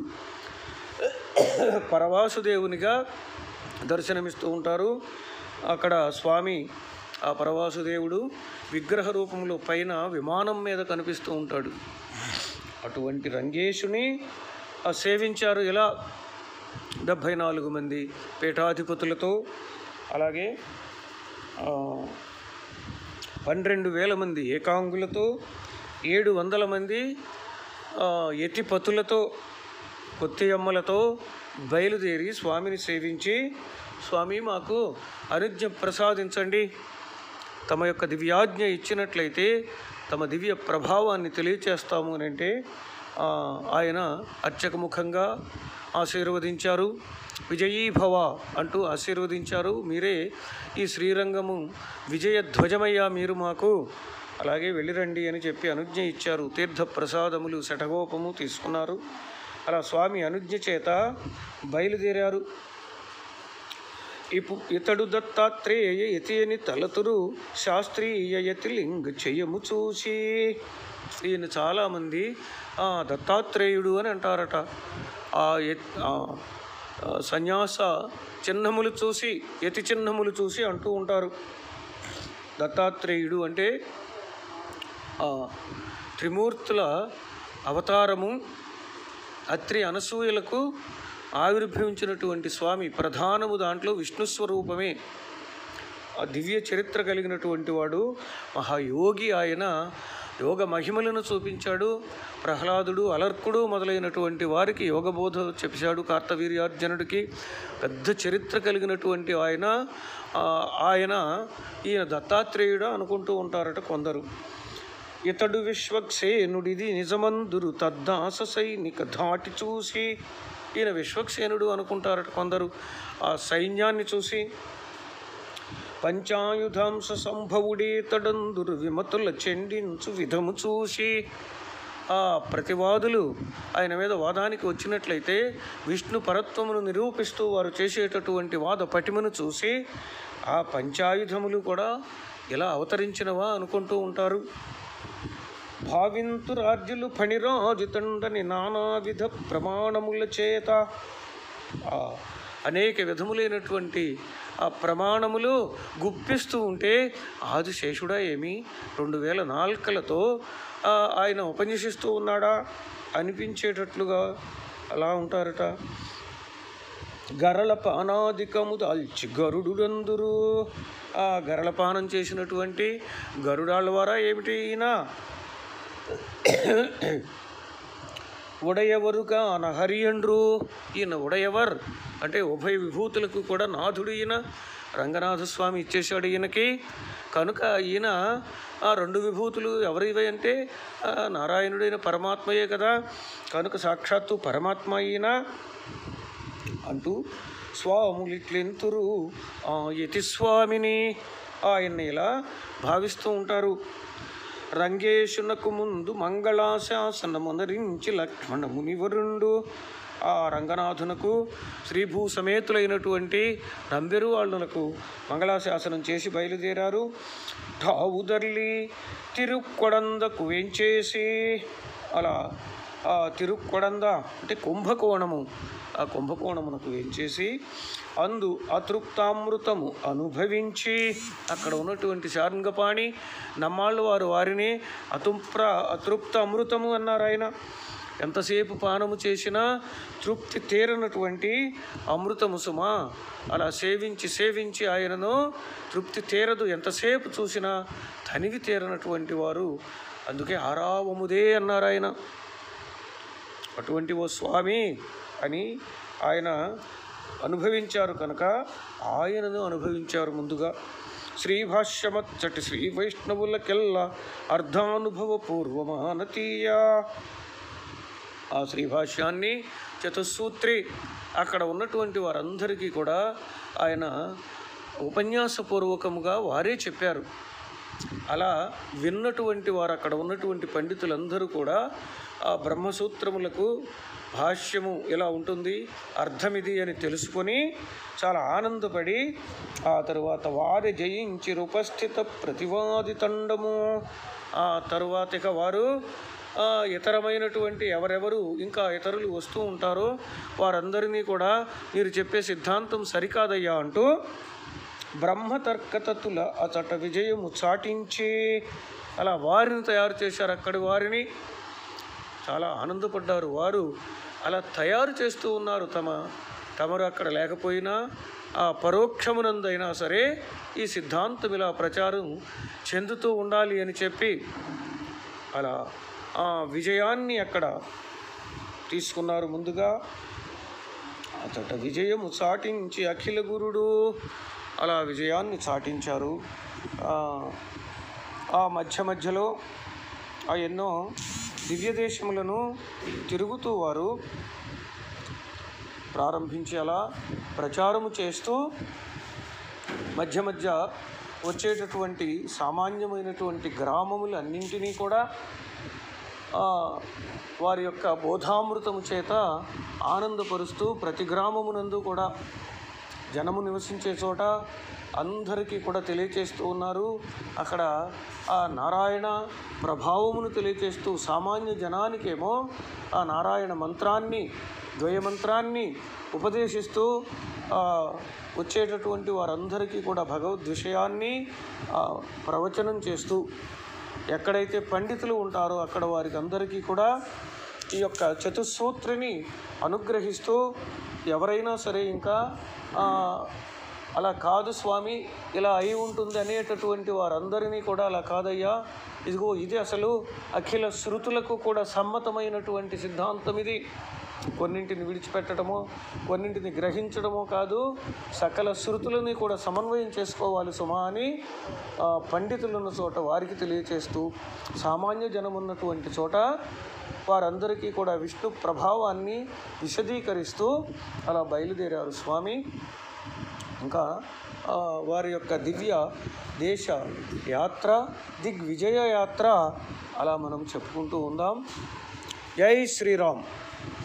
పరవాసుదేవునిగా దర్శనమిస్తూ ఉంటారు అక్కడ స్వామి ఆ పరవాసుదేవుడు విగ్రహ రూపంలో పైన విమానం మీద కనిపిస్తూ ఉంటాడు అటువంటి రంగేశుని ఆ సేవించారు ఇలా డెబ్భై నాలుగు మంది పీఠాధిపతులతో అలాగే ఆ, పన్నెండు వేల మంది ఏకాంగులతో ఏడు వందల మంది ఆ, యతిపతులతో కొత్తియమ్మలతో బయలుదేరి స్వామిని సేవించి స్వామి మాకు అనుజ్ఞ ప్రసాదించండి తమ యొక్క దివ్యాజ్ఞ ఇచ్చినట్లయితే తమ దివ్య ప్రభావాన్ని తెలియచేస్తాము అని అంటే ఆ, ఆయన అర్చకముఖంగా ఆశీర్వదించారు విజయీ భవ అంటూ ఆశీర్వదించారు మీరే ఈ శ్రీరంగము విజయ ధ్వజమయ్యా మీరు మాకు అలాగే వెళ్ళిరండి అని చెప్పి అనుజ్ఞ ఇచ్చారు తీర్థ ప్రసాదములు శఠగోపము తీసుకున్నారు అలా స్వామి అనుజ్ఞ చేత బయలుదేరారు ఇపు ఇతడు దత్తాత్రేయ యతి అని తలతురు శాస్త్రీయ యతి లింగ చెయ్యము చూసి ఈయన చాలామంది "ఆ, దత్తాత్రేయుడు అని అంటారట ఆ యత్ ఆ, ఆ, సన్యాస చిహ్నములు చూసి యతి చిహ్నములు చూసి అంటూ ఉంటారు దత్తాత్రేయుడు అంటే ఆ త్రిమూర్తుల అవతారము అత్రి అనసూయలకు ఆవిర్భవించినటువంటి స్వామి ప్రధానము దాంట్లో విష్ణు స్వరూపమే ఆ దివ్య చరిత్ర కలిగినటువంటి వాడు మహాయోగి ఆయన యోగ మహిమలను చూపించాడు ప్రహ్లాదుడు అలర్కుడు మొదలైనటువంటి వారికి యోగబోధ చెప్పాడు కార్తవీర్యార్జునుడికి పెద్ద చరిత్ర కలిగినటువంటి ఆయన ఆ, ఆయన ఈయన దత్తాత్రేయుడు అనుకుంటూ ఉంటారట కొందరు ఇతడు విశ్వక్సేనుడిది నిజమందురు తద్దాస సైనిక ధాటి చూసి ఈయన విశ్వక్సేనుడు అనుకుంటారట కొందరు ఆ సైన్యాన్ని చూసి పంచాయుధాంశ సంభవుడే తడందురు విమతుల చెండించు విధము చూసి ఆ ప్రతివాదులు ఆయన మీద వాదానికి వచ్చినట్లయితే విష్ణు పరత్వమును నిరూపిస్తూ వారు చేసేటటువంటి వాద పటిమను చూసి ఆ పంచాయుధములు కూడా ఇలా అవతరించినవా అనుకుంటూ ఉంటారు భావింతు రాజ్యులు ఫణిరాజుతండని నానావిధ ప్రమాణముల చేత ఆ అనేక విధములైనటువంటి ఆ ప్రమాణములు గుప్పిస్తూ ఉంటే ఆదిశేషుడా ఏమి రెండు వేల నాల్కలతో ఆ, ఆయన ఉపన్యసిస్తూ ఉన్నాడా అనిపించేటట్లుగా అలా ఉంటారట గరళ పానాధికము దాల్చి గరుడులందురు ఆ గరళ పానం చేసినటువంటి గరుడాళ్ళవారా ఏమిటి ఈయన ఉడయవరుగా అనహరియండ్రు ఈయన ఉడయవర్ అంటే ఉభయ విభూతులకు కూడా నాథుడు ఈయన రంగనాథస్వామి ఇచ్చేశాడు ఈయనకి కనుక ఈయన ఆ రెండు విభూతులు ఎవరివి అంటే ఆ, నారాయణుడైన పరమాత్మయే కదా కనుక సాక్షాత్తు పరమాత్మ ఈయన అంటూ స్వాములిట్లెంతురు ఆ యతి స్వామిని ఆయన్ని ఇలా భావిస్తూ ఉంటారు రంగేశునకు ముందు మంగళాశాసనమునరించి లక్ష్మణ మునివరుండు ఆ రంగనాథునకు శ్రీభూ సమేతులైనటువంటి నంబెరు వాళ్ళకు మంగళాశాసనం చేసి బయలుదేరారు ఠావుదర్లి తిరుక్కొడందకు వేంచేసి అలా ఆ తిరుక్కొడంద అంటే కుంభకోణము ఆ కుంభకోణమునకు వేంచేసి అందు అతృప్తామృతము అనుభవించి అక్కడ ఉన్నటువంటి శారంగపాణి నమ్మాళ్ళు వారు వారిని అతుంప్ర అతృప్త అమృతము అన్నారు ఆయన ఎంతసేపు పానము చేసినా తృప్తి తీరనటువంటి అమృతము సుమా అలా సేవించి సేవించి ఆయనను తృప్తి తీరదు ఎంతసేపు చూసినా తనివి తీరనటువంటి వారు అందుకే ఆరావముదే అన్నారు ఆయన అటువంటి ఓ స్వామి అని ఆయన అనుభవించారు కనుక ఆయనను అనుభవించారు ముందుగా శ్రీభాష్యమచ్చటి శ్రీ వైష్ణవులకెల్లా అర్ధానుభవ పూర్వమానతీయ ఆ శ్రీభాష్యాన్ని చతుస్సూత్రి అక్కడ ఉన్నటువంటి వారందరికీ కూడా ఆయన ఉపన్యాసపూర్వకముగా వారే చెప్పారు అలా విన్నటువంటి వారు అక్కడ ఉన్నటువంటి పండితులందరూ కూడా ఆ బ్రహ్మసూత్రములకు భాష్యము ఇలా ఉంటుంది అర్థమిది అని తెలుసుకొని చాలా ఆనందపడి ఆ తరువాత వారి జయించి ఉపస్థిత ప్రతివాది తండము ఆ తరువాత ఇక వారు ఆ, ఇతరమైనటువంటి ఎవరెవరు ఇంకా ఇతరులు వస్తూ ఉంటారో వారందరినీ కూడా మీరు చెప్పే సిద్ధాంతం సరికాదయ్యా అంటూ బ్రహ్మతర్కతతుల అచట విజయము చాటించి అలా వారిని తయారు చేశారు అక్కడి వారిని చాలా ఆనందపడ్డారు వారు అలా తయారు చేస్తూ ఉన్నారు తమ తమరు అక్కడ లేకపోయినా ఆ పరోక్షమునందైనా సరే ఈ సిద్ధాంతం ఇలా ప్రచారం చెందుతూ ఉండాలి అని చెప్పి అలా ఆ విజయాన్ని అక్కడ తీసుకున్నారు ముందుగా అతట విజయము చాటించి అఖిల గురుడు అలా విజయాన్ని చాటించారు ఆ, ఆ మధ్య మధ్యలో ఆ ఎన్నో దివ్య దేశములను తిరుగుతూ వారు ప్రారంభించి అలా ప్రచారము చేస్తూ మధ్య మధ్య వచ్చేటటువంటి సామాన్యమైనటువంటి గ్రామములు అన్నింటినీ కూడా ఆ, వారి యొక్క బోధామృతము చేత ఆనందపరుస్తూ ప్రతి గ్రామమునందు కూడా జనము నివసించే చోట అందరికీ కూడా తెలియచేస్తూ ఉన్నారు అక్కడ ఆ నారాయణ ప్రభావమును తెలియచేస్తూ సామాన్య జనానికేమో ఆ నారాయణ మంత్రాన్ని ద్వయమంత్రాన్ని ఉపదేశిస్తూ ఆ, వచ్చేటటువంటి వారందరికీ కూడా భగవద్ విషయాన్ని ఆ, ప్రవచనం చేస్తూ ఎక్కడైతే పండితులు ఉంటారో అక్కడ వారికి అందరికీ కూడా ఈ యొక్క చతుస్సూత్రిని అనుగ్రహిస్తూ ఎవరైనా సరే ఇంకా ఆ, అలా కాదు స్వామి ఇలా అయి ఉంటుంది అనేటటువంటి వారందరినీ కూడా అలా కాదయ్యా ఇదిగో ఇది అసలు అఖిల శృతులకు కూడా సమ్మతమైనటువంటి సిద్ధాంతం ఇది కొన్నింటిని విడిచిపెట్టడమో కొన్నింటిని గ్రహించడమో కాదు సకల శృతులని కూడా సమన్వయం చేసుకోవాలి సుమా అని ఆ, పండితులున్న చోట వారికి తెలియచేస్తూ సామాన్య జనం ఉన్నటువంటి చోట వారందరికీ కూడా విష్ణు ప్రభావాన్ని విశదీకరిస్తూ అలా బయలుదేరారు స్వామి ఇంకా ఆ, వారి యొక్క దివ్య దేశ యాత్ర దిగ్విజయ యాత్ర అలా మనం చెప్పుకుంటూ ఉందాం జై శ్రీరామ్